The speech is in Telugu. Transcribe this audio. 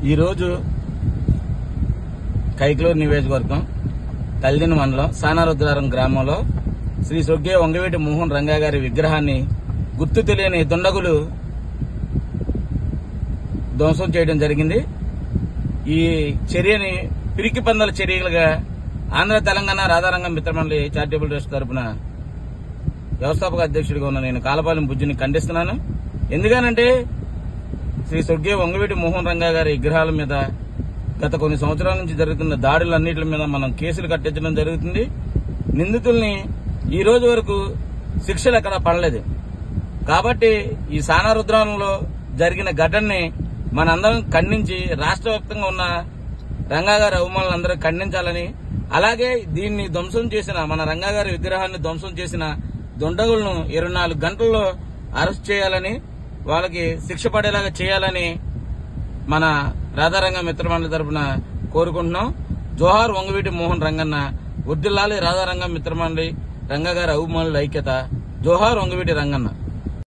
ఈరోజు కైకలూరు నియోజకవర్గం తల్లిని మండలం సానారుద్రారం గ్రామంలో శ్రీ సొగ్గే వంగవీటి మోహన్ రంగా గారి విగ్రహాన్ని గుర్తు తెలియని దుండగులు ధ్వంసం చేయడం జరిగింది ఈ చర్యని పిరికి పందల చర్యలుగా ఆంధ్ర తెలంగాణ రాధారంగం మిత్రమండలి చారిటబుల్ ట్రస్ట్ తరపున వ్యవస్థాపక అధ్యక్షుడిగా ఉన్న నేను కాలపాలెం బుజ్జిని ఖండిస్తున్నాను ఎందుకనంటే శ్రీ స్వర్గీయ వంగవీటి మోహన్ రంగా గారి విగ్రహాల మీద గత కొన్ని సంవత్సరాల నుంచి జరుగుతున్న దాడులన్నిటి మీద మనం కేసులు కట్టించడం జరుగుతుంది నిందితుల్ని ఈ రోజు వరకు శిక్షలు ఎక్కడ పడలేదు కాబట్టి ఈ సానారుద్రంలో జరిగిన ఘటనని మనందరం ఖండించి రాష్ట్ర వ్యాప్తంగా ఉన్న రంగా గారి అవమానాలందరూ ఖండించాలని అలాగే దీన్ని ధ్వంసం చేసిన మన రంగా గారి విగ్రహాన్ని ధ్వంసం చేసిన దుండగులను ఇరవై నాలుగు గంటల్లో అరెస్ట్ చేయాలని వాళ్ళకి శిక్ష పడేలాగా చేయాలని మన రాధారంగ మిత్రమండలి తరపున కోరుకుంటున్నాం జోహార్ వంగవీటి మోహన్ రంగన్న ఉర్దిల్లాలి రాధారంగ మిత్రమండలి రంగ గారి అవమానుల ఐక్యత జోహార్ వంగవీటి రంగన్న